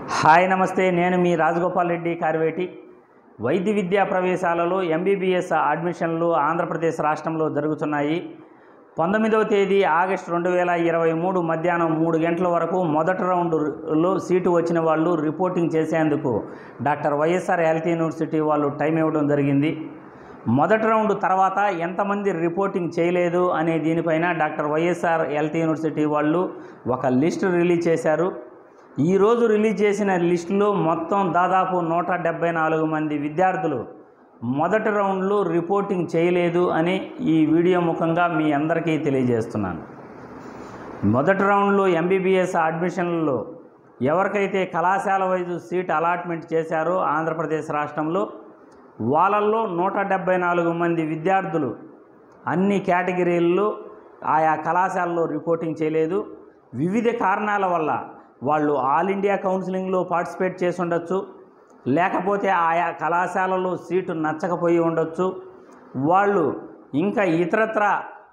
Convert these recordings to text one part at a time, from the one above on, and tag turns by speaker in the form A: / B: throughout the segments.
A: hi నమస్తే నేను మీ రాజగోపాల్ రెడ్డి కార్వేటి వైద్య విద్యా ప్రవేశాలలో ఎంబీబీఎస్ అడ్మిషన్లు ఆంధ్రప్రదేశ్ రాష్ట్రంలో జరుగుతున్నాయి పంతొమ్మిదవ తేదీ ఆగస్టు రెండు వేల ఇరవై మూడు మధ్యాహ్నం మూడు గంటల వరకు మొదటి రౌండ్లో సీటు వచ్చిన వాళ్ళు రిపోర్టింగ్ చేసేందుకు డాక్టర్ వైఎస్ఆర్ హెల్త్ యూనివర్సిటీ వాళ్ళు టైం ఇవ్వడం జరిగింది మొదటి రౌండ్ తర్వాత ఎంతమంది రిపోర్టింగ్ చేయలేదు అనే దీనిపైన డాక్టర్ వైఎస్ఆర్ హెల్త్ యూనివర్సిటీ వాళ్ళు ఒక లిస్ట్ రిలీజ్ చేశారు ఈరోజు రిలీజ్ చేసిన లిస్టులో మొత్తం దాదాపు నూట డెబ్బై నాలుగు మంది విద్యార్థులు మొదటి రౌండ్లో రిపోర్టింగ్ చేయలేదు అని ఈ వీడియో ముఖంగా మీ అందరికీ తెలియజేస్తున్నాను మొదటి రౌండ్లో ఎంబీబీఎస్ అడ్మిషన్లలో ఎవరికైతే కళాశాల వైజు సీట్ అలాట్మెంట్ చేశారో ఆంధ్రప్రదేశ్ రాష్ట్రంలో వాళ్ళల్లో నూట డెబ్బై నాలుగు మంది విద్యార్థులు అన్ని కేటగిరీల్లో ఆయా కళాశాలలో రిపోర్టింగ్ చేయలేదు వివిధ కారణాల వల్ల వాళ్ళు ఆల్ ఇండియా కౌన్సిలింగ్లో పార్టిసిపేట్ చేసి ఉండొచ్చు లేకపోతే ఆయా కళాశాలలో సీటు నచ్చకపోయి ఉండొచ్చు వాళ్ళు ఇంకా ఇతరత్ర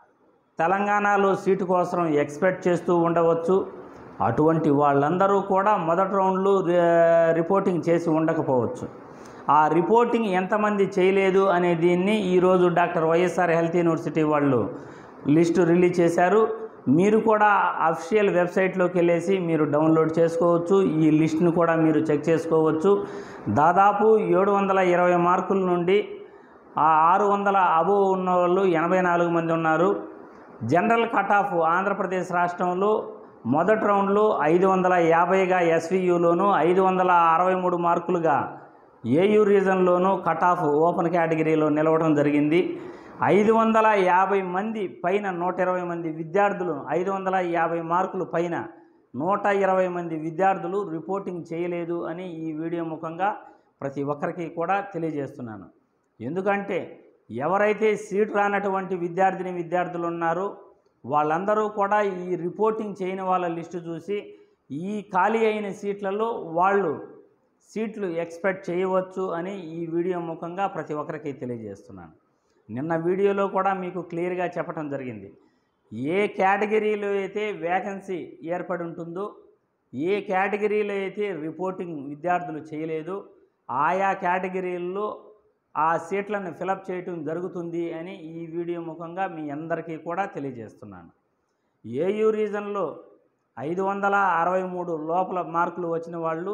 A: తెలంగాణలో సీటు కోసం ఎక్స్పెక్ట్ చేస్తూ ఉండవచ్చు అటువంటి వాళ్ళందరూ కూడా మొదటి రౌండ్లో రి- రిపోర్టింగ్ చేసి ఉండకపోవచ్చు ఆ రిపోర్టింగ్ ఎంతమంది చేయలేదు అనే దీన్ని ఈరోజు డాక్టర్ వైఎస్ఆర్ హెల్త్ యూనివర్సిటీ వాళ్ళు లిస్టు రిలీజ్ చేశారు మీరు కూడా అఫిషియల్ వెబ్సైట్లోకి వెళ్ళేసి మీరు డౌన్లోడ్ చేసుకోవచ్చు ఈ లిస్ట్ను కూడా మీరు చెక్ చేసుకోవచ్చు దాదాపు ఏడు వందల ఇరవై మార్కుల నుండి ఆ ఆరు వందల అబో ఉన్న వాళ్ళు ఎనభై నాలుగు మంది ఉన్నారు జనరల్ కట్ ఆఫ్ ఆంధ్రప్రదేశ్ రాష్ట్రంలో మొదటి రౌండ్లో ఐదు వందల యాభైగా ఎస్వియులోను ఐదు వందల అరవై మూడు మార్కులుగా ఏయూ రీజన్లోనూ కట్ ఆఫ్ ఓపెన్ కేటగిరీలో నిలవడం జరిగింది ఐదు వందల యాభై మంది పైన నూట ఇరవై మంది విద్యార్థులు ఐదు వందల యాభై మార్కులు పైన నూట ఇరవై మంది విద్యార్థులు రిపోర్టింగ్ చేయలేదు అని ఈ వీడియో ముఖంగా ప్రతి ఒక్కరికి కూడా తెలియజేస్తున్నాను ఎందుకంటే ఎవరైతే సీట్ రానటువంటి విద్యార్థిని విద్యార్థులు ఉన్నారో వాళ్ళందరూ కూడా ఈ రిపోర్టింగ్ చేయని వాళ్ళ లిస్టు చూసి ఈ ఖాళీ అయిన సీట్లలో వాళ్ళు సీట్లు ఎక్స్పెక్ట్ చేయవచ్చు అని ఈ వీడియో ముఖంగా ప్రతి ఒక్కరికి తెలియజేస్తున్నాను నిన్న వీడియోలో కూడా మీకు క్లియర్గా చెప్పడం జరిగింది ఏ కేటగిరీలో అయితే వేకెన్సీ ఏర్పడి ఉంటుందో ఏ కేటగిరీలో అయితే రిపోర్టింగ్ విద్యార్థులు చేయలేదు ఆయా కేటగిరీల్లో ఆ సీట్లను ఫిలప్ చేయటం జరుగుతుంది అని ఈ వీడియో ముఖంగా మీ అందరికీ కూడా తెలియజేస్తున్నాను ఏయూ రీజన్లో ఐదు వందల అరవై మూడు లోపల మార్కులు వచ్చిన వాళ్ళు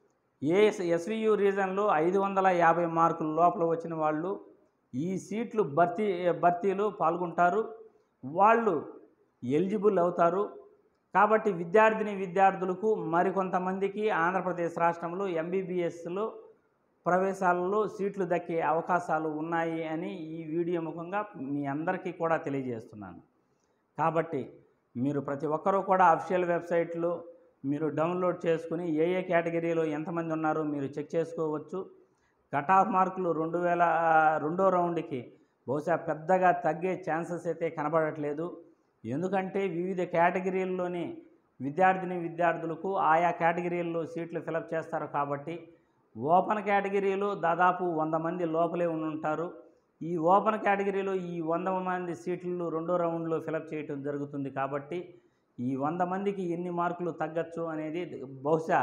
A: ఏఎస్ ఎస్వియు రీజన్లో ఐదు వందల యాభై మార్కుల లోపల వచ్చిన వాళ్ళు ఈ సీట్లు భర్తీ భర్తీలో పాల్గొంటారు వాళ్ళు ఎలిజిబుల్ అవుతారు కాబట్టి విద్యార్థిని విద్యార్థులకు మరికొంతమందికి ఆంధ్రప్రదేశ్ రాష్ట్రంలో ఎంబీబీఎస్లో ప్రవేశాలలో సీట్లు దక్కే అవకాశాలు ఉన్నాయి అని ఈ వీడియో ముఖంగా మీ అందరికీ కూడా తెలియజేస్తున్నాను కాబట్టి మీరు ప్రతి ఒక్కరూ కూడా అఫిషియల్ వెబ్సైట్లో మీరు డౌన్లోడ్ చేసుకుని ఏ ఏ కేటగిరీలో ఎంతమంది ఉన్నారో మీరు చెక్ చేసుకోవచ్చు కట్ ఆఫ్ మార్కులు రెండు వేల రెండో రౌండ్కి బహుశా పెద్దగా తగ్గే ఛాన్సెస్ అయితే కనబడట్లేదు ఎందుకంటే వివిధ కేటగిరీల్లోని విద్యార్థిని విద్యార్థులకు ఆయా కేటగిరీల్లో సీట్లు ఫిలప్ చేస్తారు కాబట్టి ఓపెన్ కేటగిరీలో దాదాపు వంద మంది లోపలే ఉండి ఉంటారు ఈ ఓపెన్ కేటగిరీలో ఈ వంద మంది సీట్లు రెండో రౌండ్లో ఫిలప్ చేయటం జరుగుతుంది కాబట్టి ఈ వంద మందికి ఎన్ని మార్కులు తగ్గచ్చు అనేది బహుశా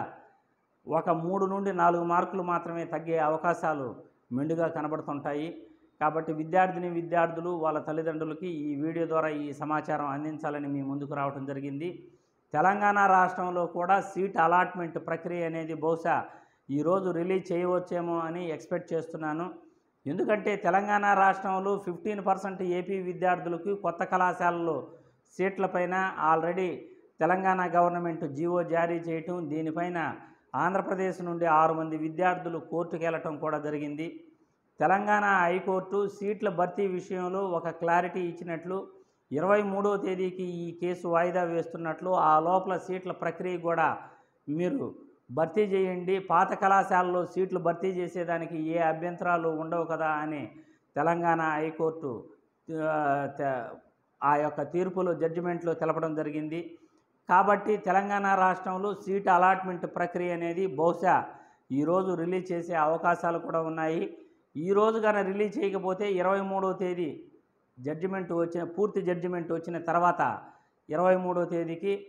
A: ఒక మూడు నుండి నాలుగు మార్కులు మాత్రమే తగ్గే అవకాశాలు మెండుగా కనబడుతుంటాయి కాబట్టి విద్యార్థిని విద్యార్థులు వాళ్ళ తల్లిదండ్రులకి ఈ వీడియో ద్వారా ఈ సమాచారం అందించాలని మీ ముందుకు రావడం జరిగింది తెలంగాణ రాష్ట్రంలో కూడా సీట్ అలాట్మెంట్ ప్రక్రియ అనేది బహుశా ఈరోజు రిలీజ్ చేయవచ్చేమో అని ఎక్స్పెక్ట్ చేస్తున్నాను ఎందుకంటే తెలంగాణ రాష్ట్రంలో ఫిఫ్టీన్ పర్సెంట్ ఏపీ విద్యార్థులకు కొత్త కళాశాలలో సీట్లపైన ఆల్రెడీ తెలంగాణ గవర్నమెంట్ జీవో జారీ చేయటం దీనిపైన ఆంధ్రప్రదేశ్ నుండి ఆరు మంది విద్యార్థులు కోర్టుకు వెళ్ళటం కూడా జరిగింది తెలంగాణ హైకోర్టు సీట్ల భర్తీ విషయంలో ఒక క్లారిటీ ఇచ్చినట్లు ఇరవై మూడవ తేదీకి ఈ కేసు వాయిదా వేస్తున్నట్లు ఆ లోపల సీట్ల ప్రక్రియ కూడా మీరు భర్తీ చేయండి పాత కళాశాలలో సీట్లు భర్తీ చేసేదానికి ఏ అభ్యంతరాలు ఉండవు కదా అని తెలంగాణ హైకోర్టు ఆ, తె- ఆ యొక్క తీర్పులో జడ్జిమెంట్లో తెలపడం జరిగింది కాబట్టి తెలంగాణ రాష్ట్రంలో సీట్ అలాట్మెంట్ ప్రక్రియ అనేది బహుశా ఈరోజు రిలీజ్ చేసే అవకాశాలు కూడా ఉన్నాయి ఈరోజు కానీ రిలీజ్ చేయకపోతే ఇరవై మూడవ తేదీ జడ్జిమెంట్ వచ్చిన పూర్తి జడ్జిమెంట్ వచ్చిన తర్వాత ఇరవై మూడవ తేదీకి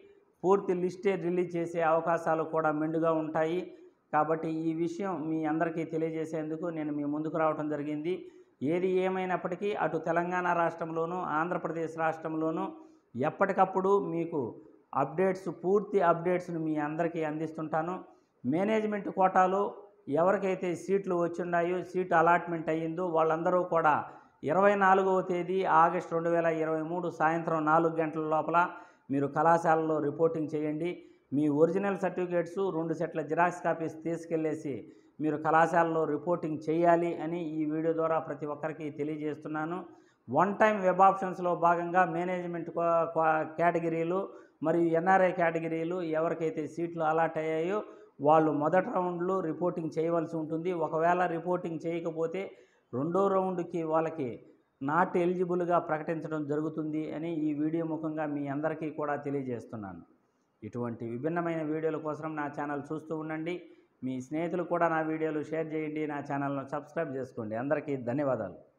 A: పూర్తి లిస్టే రిలీజ్ చేసే అవకాశాలు కూడా మెండుగా ఉంటాయి కాబట్టి ఈ విషయం మీ అందరికీ తెలియజేసేందుకు నేను మీ ముందుకు రావడం జరిగింది ఏది ఏమైనప్పటికీ అటు తెలంగాణ రాష్ట్రంలోనూ ఆంధ్రప్రదేశ్ రాష్ట్రంలోనూ ఎప్పటికప్పుడు మీకు అప్డేట్స్ పూర్తి అప్డేట్స్ను మీ అందరికీ అందిస్తుంటాను మేనేజ్మెంట్ కోటాలో ఎవరికైతే సీట్లు వచ్చిన్నాయో సీటు అలాట్మెంట్ అయ్యిందో వాళ్ళందరూ కూడా ఇరవై నాలుగవ తేదీ ఆగస్టు రెండు వేల ఇరవై మూడు సాయంత్రం నాలుగు గంటల లోపల మీరు కళాశాలలో రిపోర్టింగ్ చేయండి మీ ఒరిజినల్ సర్టిఫికేట్స్ రెండు సెట్ల జిరాక్స్ కాపీస్ తీసుకెళ్ళేసి మీరు కళాశాలలో రిపోర్టింగ్ చేయాలి అని ఈ వీడియో ద్వారా ప్రతి ఒక్కరికి తెలియజేస్తున్నాను వన్ టైం వెబ్ ఆప్షన్స్లో భాగంగా మేనేజ్మెంట్ క్వా- క్వా- కేటగిరీలు మరియు ఎన్ఆర్ఐ కేటగిరీలు ఎవరికైతే సీట్లు అలాట్ అయ్యాయో వాళ్ళు మొదటి రౌండ్లో రిపోర్టింగ్ చేయవలసి ఉంటుంది ఒకవేళ రిపోర్టింగ్ చేయకపోతే రెండో రౌండ్కి వాళ్ళకి నాట్ ఎలిజిబుల్గా ప్రకటించడం జరుగుతుంది అని ఈ వీడియో ముఖంగా మీ అందరికీ కూడా తెలియజేస్తున్నాను ఇటువంటి విభిన్నమైన వీడియోల కోసం నా ఛానల్ చూస్తూ ఉండండి మీ స్నేహితులు కూడా నా వీడియోలు షేర్ చేయండి నా ఛానల్ను సబ్స్క్రైబ్ చేసుకోండి అందరికీ ధన్యవాదాలు